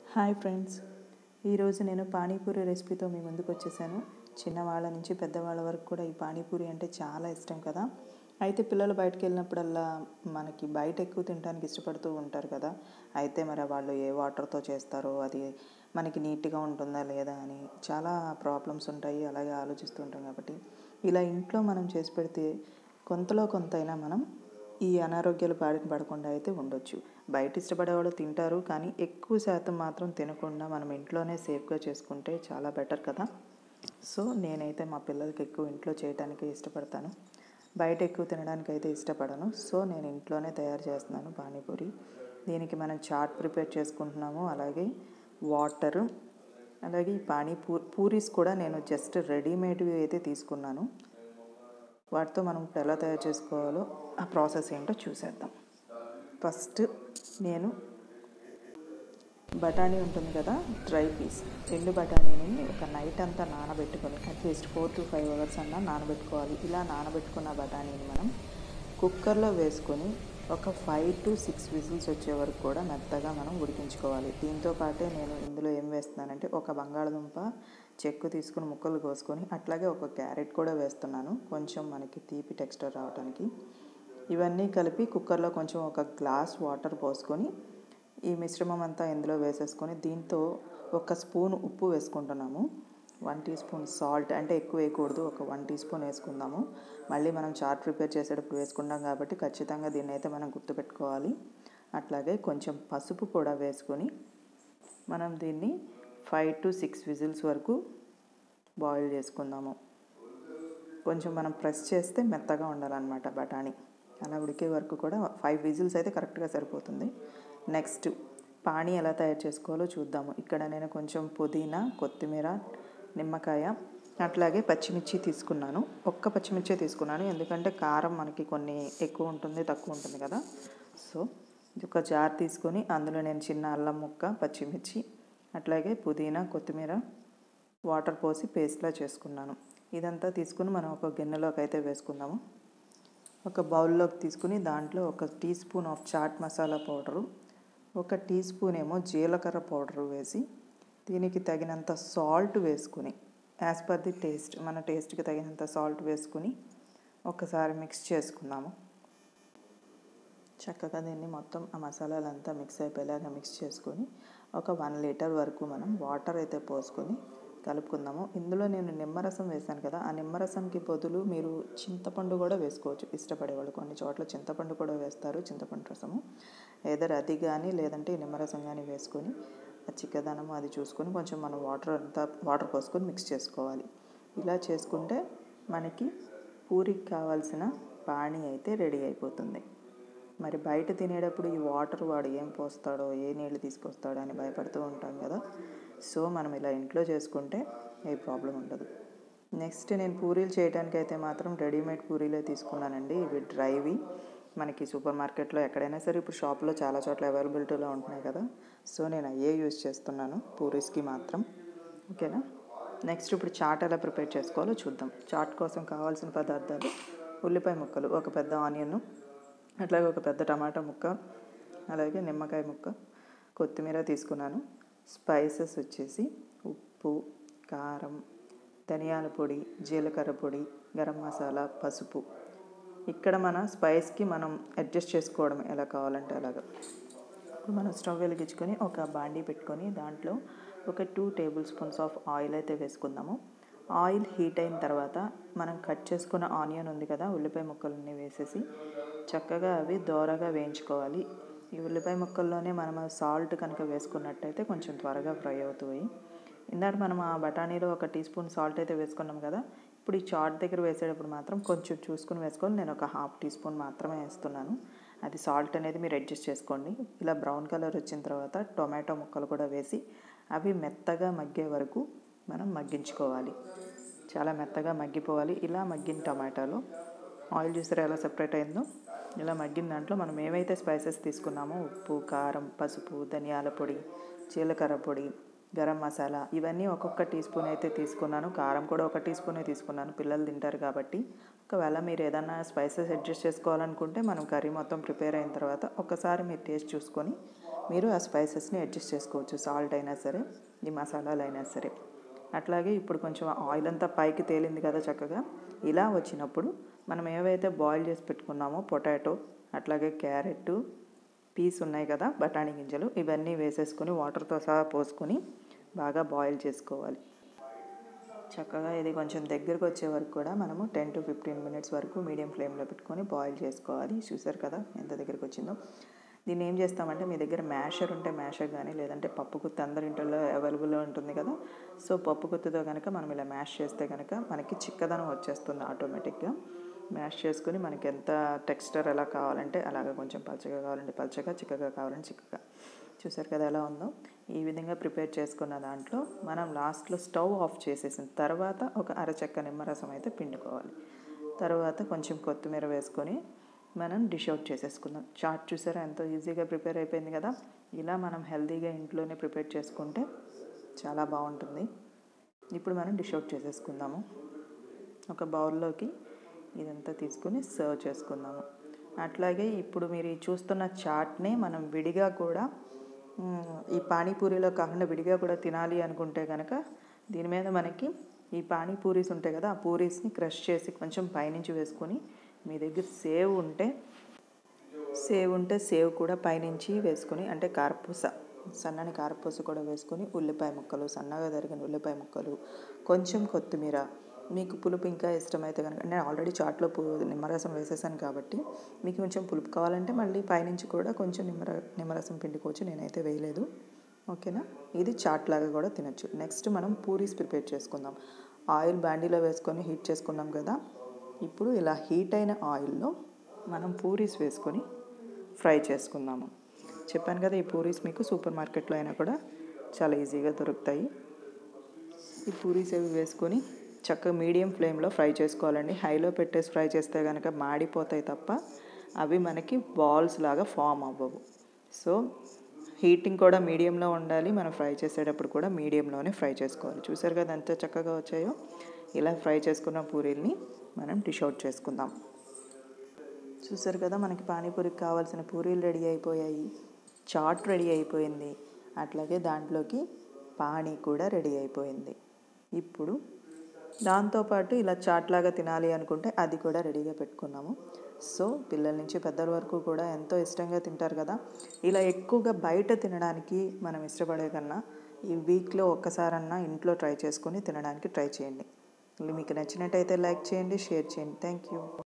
hi friends ఈరోజు నేను పానీపూరి రెసిపీతో మీ ముందుకు వచ్చేసాను చిన్నవాళ్ళ నుంచి పెద్దవాళ్ళ వరకు కూడా ఈ పానీపూరి అంటే చాలా ఇష్టం కదా అయితే పిల్లలు బయటకు వెళ్ళినప్పుడల్లా మనకి బయట ఎక్కువ తినడానికి ఇష్టపడుతూ ఉంటారు కదా అయితే మరి వాళ్ళు ఏ వాటర్తో చేస్తారో అది మనకి నీట్గా ఉంటుందా లేదా అని చాలా ప్రాబ్లమ్స్ ఉంటాయి అలాగే ఆలోచిస్తూ ఉంటాం కాబట్టి ఇలా ఇంట్లో మనం చేసి పెడితే కొంతలో కొంత అయినా మనం ఈ అనారోగ్యాలు బారిన పడకుండా అయితే ఉండొచ్చు బయట ఇష్టపడేవాళ్ళు తింటారు కానీ ఎక్కువ శాతం మాత్రం తినకుండా మనం ఇంట్లోనే సేఫ్గా చేసుకుంటే చాలా బెటర్ కదా సో నేనైతే మా పిల్లలకి ఎక్కువ ఇంట్లో చేయడానికి ఇష్టపడతాను బయట ఎక్కువ తినడానికి అయితే ఇష్టపడను సో నేను ఇంట్లోనే తయారు చేస్తున్నాను పానీపూరి దీనికి మనం చాట్ ప్రిపేర్ చేసుకుంటున్నాము అలాగే వాటరు అలాగే ఈ పానీ పూ పూరీస్ కూడా నేను జస్ట్ రెడీమేడ్వి అయితే తీసుకున్నాను వాటితో మనం ఇప్పుడు ఎలా తయారు చేసుకోవాలో ఆ ప్రాసెస్ ఏంటో చూసేద్దాం ఫస్ట్ నేను బఠానీ ఉంటుంది కదా డ్రై పీస్ ఎండు బఠానీని ఒక నైట్ అంతా నానబెట్టుకొని at least four to five hours అన్నా నానబెట్టుకోవాలి ఇలా నానబెట్టుకున్న బఠానీని మనం కుక్కర్లో వేసుకొని ఒక ఫైవ్ టు సిక్స్ విజిల్స్ వచ్చే వరకు కూడా మెత్తగా మనం ఉడికించుకోవాలి దీంతో పాటే నేను ఇందులో ఏం వేస్తున్నానంటే ఒక బంగాళదుంప చెక్కు తీసుకుని ముక్కలు కోసుకొని అట్లాగే ఒక క్యారెట్ కూడా వేస్తున్నాను కొంచెం మనకి తీపి టెక్స్చర్ రావడానికి ఇవన్నీ కలిపి కుక్కర్లో కొంచెం ఒక గ్లాస్ వాటర్ పోసుకొని ఈ మిశ్రమం అంతా ఇందులో వేసేసుకొని దీంతో ఒక స్పూన్ ఉప్పు వేసుకుంటున్నాము వన్ టీ స్పూన్ సాల్ట్ అంటే ఎక్కువ వేయకూడదు ఒక వన్ టీ స్పూన్ వేసుకుందాము మళ్ళీ మనం చాట్ ప్రిపేర్ చేసేటప్పుడు వేసుకుంటాం కాబట్టి ఖచ్చితంగా దీన్ని అయితే మనం గుర్తుపెట్టుకోవాలి అట్లాగే కొంచెం పసుపు కూడా వేసుకొని మనం దీన్ని ఫైవ్ టు సిక్స్ విజిల్స్ వరకు బాయిల్ చేసుకుందాము కొంచెం మనం ప్రెస్ చేస్తే మెత్తగా ఉండాలన్నమాట బఠానీ అలా ఉడికే వరకు కూడా ఫైవ్ విజిల్స్ అయితే కరెక్ట్గా సరిపోతుంది నెక్స్ట్ పానీ ఎలా తయారు చేసుకోవాలో చూద్దాము ఇక్కడ నేను కొంచెం పుదీనా కొత్తిమీర నిమ్మకాయ అట్లాగే పచ్చిమిర్చి తీసుకున్నాను ఒక్క పచ్చిమిర్చి తీసుకున్నాను ఎందుకంటే కారం మనకి కొన్ని ఎక్కువ ఉంటుంది తక్కువ ఉంటుంది కదా సో ఒక జార్ తీసుకొని అందులో నేను చిన్న అల్లం ముక్క పచ్చిమిర్చి అట్లాగే పుదీనా కొత్తిమీర వాటర్ పోసి పేస్ట్లా చేసుకున్నాను ఇదంతా తీసుకుని మనం ఒక గిన్నెలోకి అయితే వేసుకుందాము ఒక బౌల్లోకి తీసుకుని దాంట్లో ఒక teaspoon of chaat masala powder ఒక టీ స్పూన్ ఏమో జీలకర్ర పౌడర్ వేసి దీనికి తగినంత సాల్ట్ వేసుకుని యాజ్ పర్ ది టేస్ట్ మన టేస్ట్కి తగినంత సాల్ట్ వేసుకుని ఒకసారి మిక్స్ చేసుకుందాము చక్కగా దీన్ని మొత్తం ఆ మసాలాలంతా మిక్స్ అయిపోయేలాగా మిక్స్ చేసుకొని ఒక వన్ లీటర్ వరకు మనం వాటర్ అయితే పోసుకొని కలుపుకుందాము ఇందులో నేను నిమ్మరసం వేసాను కదా ఆ నిమ్మరసంకి బదులు మీరు చింతపండు కూడా వేసుకోవచ్చు ఇష్టపడేవాళ్ళు కొన్ని చోట్ల చింతపండు కూడా వేస్తారు చింతపండు రసము ఏదర్ అది కానీ లేదంటే నిమ్మరసం కానీ వేసుకొని ఆ చిక్కదనము అది చూసుకొని కొంచెం మనం వాటర్ అంతా వాటర్ పోసుకొని మిక్స్ చేసుకోవాలి ఇలా చేసుకుంటే మనకి పూరికి కావాల్సిన పానీ అయితే రెడీ అయిపోతుంది మరి బయట తినేటప్పుడు ఈ వాటర్ వాడు ఏం పోస్తాడో ఏ నీళ్ళు తీసుకొస్తాడో అని భయపడుతూ ఉంటాం కదా సో మనం ఇలా ఇంట్లో చేసుకుంటే ఏ ప్రాబ్లం ఉండదు నెక్స్ట్ నేను పూరీలు చేయడానికి అయితే మాత్రం రెడీమేడ్ పూరీలే తీసుకున్నానండి ఇవి డ్రైవి మనకి సూపర్ మార్కెట్లో ఎక్కడైనా సరే ఇప్పుడు షాప్లో చాలా చోట్ల అవైలబిలిటీలో ఉంటున్నాయి కదా సో నేను అయ్యే యూజ్ చేస్తున్నాను పూరీస్కి మాత్రం ఓకేనా నెక్స్ట్ ఇప్పుడు చాట్ ఎలా ప్రిపేర్ చేసుకోవాలో చూద్దాం చాట్ కోసం కావాల్సిన పదార్థాలు ఉల్లిపాయ ముక్కలు ఒక పెద్ద ఆనియన్ అట్లాగే ఒక పెద్ద టమాటా ముక్క అలాగే నిమ్మకాయ ముక్క కొత్తిమీర తీసుకున్నాను స్పైసెస్ వచ్చేసి ఉప్పు కారం ధనియాల పొడి జీలకర్ర పొడి గరం మసాలా పసుపు ఇక్కడ మన స్పైస్కి మనం అడ్జస్ట్ చేసుకోవడం ఎలా కావాలంటే అలాగా ఇప్పుడు మనం స్టవ్ వెలిగించుకొని ఒక బాండీ పెట్టుకొని దాంట్లో ఒక two tablespoons of oil అయితే వేసుకుందాము ఆయిల్ హీట్ అయిన తర్వాత మనం కట్ చేసుకున్న ఆనియన్ ఉంది కదా ఉల్లిపాయ ముక్కలన్నీ వేసేసి చక్కగా అవి దోరగా వేయించుకోవాలి ఈ ఉల్లిపాయ ముక్కల్లోనే మనం సాల్ట్ కనుక వేసుకున్నట్టయితే కొంచెం త్వరగా ఫ్రై అవుతాయి ఇందాక మనం ఆ బఠానీలో ఒక టీ స్పూన్ సాల్ట్ అయితే వేసుకున్నాం కదా ఇప్పుడు ఈ చాట్ దగ్గర వేసేటప్పుడు మాత్రం కొంచెం చూసుకుని వేసుకొని నేను ఒక హాఫ్ టీ స్పూన్ మాత్రమే వేస్తున్నాను అది సాల్ట్ అనేది మీరు అడ్జస్ట్ చేసుకోండి ఇలా బ్రౌన్ కలర్ వచ్చిన తర్వాత టొమాటో ముక్కలు కూడా వేసి అవి మెత్తగా మగ్గే వరకు మనం మగ్గించుకోవాలి చాలా మెత్తగా మగ్గిపోవాలి ఇలా మగ్గిన టమాటాలో ఆయిల్ చూసారా ఎలా సెపరేట్ అయిందో ఇలా మగ్గిన దాంట్లో మనం ఏవైతే స్పైసెస్ తీసుకున్నామో ఉప్పు కారం పసుపు ధనియాల పొడి జీలకర్ర పొడి గరం మసాలా ఇవన్నీ ఒక్కొక్క టీ స్పూన్ అయితే తీసుకున్నాను కారం కూడా ఒక టీ స్పూనే తీసుకున్నాను పిల్లలు తింటారు కాబట్టి ఒకవేళ మీరు ఏదైనా స్పైసెస్ అడ్జస్ట్ చేసుకోవాలనుకుంటే మనం కర్రీ మొత్తం ప్రిపేర్ అయిన తర్వాత ఒకసారి మీరు టేస్ట్ చూసుకొని మీరు ఆ స్పైసెస్ని అడ్జస్ట్ చేసుకోవచ్చు సాల్ట్ అయినా సరే ఈ మసాలాలు అయినా సరే అట్లాగే ఇప్పుడు కొంచెం ఆయిల్ అంతా పైకి తేలింది కదా చక్కగా ఇలా వచ్చినప్పుడు మనం ఏవైతే బాయిల్ చేసి పెట్టుకున్నామో పొటాటో అట్లాగే క్యారెట్ పీస్ ఉన్నాయి కదా బఠానీ గింజలు ఇవన్నీ వేసేసుకొని వాటర్తో సహా పోసుకొని బాగా బాయిల్ చేసుకోవాలి చక్కగా ఇది కొంచెం దగ్గరకు వచ్చే వరకు కూడా మనము టెన్ టు ఫిఫ్టీన్ మినిట్స్ వరకు మీడియం ఫ్లేమ్లో పెట్టుకొని బాయిల్ చేసుకోవాలి చూసారు కదా ఎంత దగ్గరకు వచ్చిందో దీన్ని ఏం చేస్తామంటే మీ దగ్గర మ్యాషర్ ఉంటే మ్యాషర్ కానీ లేదంటే పప్పు గుత్తి అందరి ఇంట్లో అవైలబుల్లో ఉంటుంది కదా సో పప్పు గుత్తితో కనుక మనం ఇలా మ్యాష్ చేస్తే కనుక మనకి చిక్కదనం వచ్చేస్తుంది ఆటోమేటిక్గా మ్యాష్ చేసుకుని మనకి ఎంత టెక్స్చర్ ఎలా కావాలంటే అలాగ కొంచెం పచ్చగా కావాలంటే పచ్చగా చిక్కగా కావాలంటే చిక్కగా చూసారు కదా ఎలా ఉందో ఈ విధంగా ప్రిపేర్ చేసుకున్న దాంట్లో మనం లాస్ట్లో స్టవ్ ఆఫ్ చేసేసిన తర్వాత ఒక అరచెక్క నిమ్మరసం అయితే పిండుకోవాలి తర్వాత కొంచెం కొత్తిమీర వేసుకొని మనం డిష్ అవుట్ చేసేసుకుందాం చాట్ చూసారా ఎంతో ఈజీగా ప్రిపేర్ అయిపోయింది కదా ఇలా మనం హెల్తీగా ఇంట్లోనే ప్రిపేర్ చేసుకుంటే చాలా బాగుంటుంది ఇప్పుడు మనం డిష్ అవుట్ చేసేసుకుందాము ఒక బౌల్లోకి ఇదంతా తీసుకుని సర్వ్ చేసుకుందాము అట్లాగే ఇప్పుడు మీరు ఈ చూస్తున్న చాట్నే మనం విడిగా కూడా ఈ పానీపూరిలో కాకుండా విడిగా కూడా తినాలి అనుకుంటే కనుక దీని మీద మనకి ఈ పానీపూరీస్ ఉంటాయి కదా ఆ పూరీస్ని క్రష్ చేసి కొంచెం పైనుంచి వేసుకొని మీ దగ్గర సేవ్ ఉంటే సేవ్ ఉంటే సేవ్ కూడా పైనుంచి వేసుకొని అంటే కారపూస సన్నని కారపూస కూడా వేసుకొని ఉల్లిపాయ ముక్కలు సన్నగా తరిగిన ఉల్లిపాయ ముక్కలు కొంచెం కొత్తిమీర మీకు పులుపు ఇంకా ఇష్టమైతే కనుక నేను ఆల్రెడీ చాట్లో పు నిమ్మరసం వేసేసాను కాబట్టి మీకు కొంచెం పులుపు కావాలంటే మళ్ళీ పైనుంచి కూడా కొంచెం నిమ్మర నిమ్మరసం పిండుకోవచ్చు నేనైతే వేయలేదు ఓకేనా ఇది చాట్ లాగా కూడా తినచ్చు నెక్స్ట్ మనం పూరీస్ ప్రిపేర్ చేసుకుందాం ఆయిల్ బాండీలో వేసుకొని హీట్ చేసుకున్నాం కదా ఇప్పుడు ఇలా హీట్ అయిన ఆయిల్లో మనం పూరీస్ వేసుకొని ఫ్రై చేసుకుందాము చెప్పాను కదా ఈ పూరీస్ మీకు సూపర్ మార్కెట్లో అయినా కూడా చాలా ఈజీగా దొరుకుతాయి ఈ పూరీస్ అవి వేసుకొని చక్కగా మీడియం ఫ్లేమ్లో ఫ్రై చేసుకోవాలండి హైలో పెట్టేసి ఫ్రై చేస్తే కనుక మాడిపోతాయి తప్ప అవి మనకి బాల్స్ లాగా ఫామ్ అవ్వవు సో హీటింగ్ కూడా మీడియంలో ఉండాలి మనం ఫ్రై చేసేటప్పుడు కూడా మీడియంలోనే ఫ్రై చేసుకోవాలి చూసారు కదా ఎంత చక్కగా వచ్చాయో ఇలా ఫ్రై చేసుకున్న పూరీల్ని మనం డిష్ అవుట్ చేసుకుందాం చూసారు కదా మనకి పానీపూరికి కావాల్సిన పూరీలు రెడీ అయిపోయాయి చాట్ రెడీ అయిపోయింది అట్లాగే దాంట్లోకి పానీ కూడా రెడీ అయిపోయింది ఇప్పుడు దాంతోపాటు ఇలా చాట్ లాగా తినాలి అనుకుంటే అది కూడా రెడీగా పెట్టుకున్నాము సో పిల్లల నుంచి పెద్దల వరకు కూడా ఎంతో ఇష్టంగా తింటారు కదా ఇలా ఎక్కువగా బయట తినడానికి మనం ఇష్టపడే కన్నా ఈ వీక్లో ఒక్కసారన్నా ఇంట్లో ట్రై చేసుకొని తినడానికి ట్రై చేయండి మీకు నచ్చినట్టయితే లైక్ చేయండి షేర్ చేయండి థ్యాంక్ యూ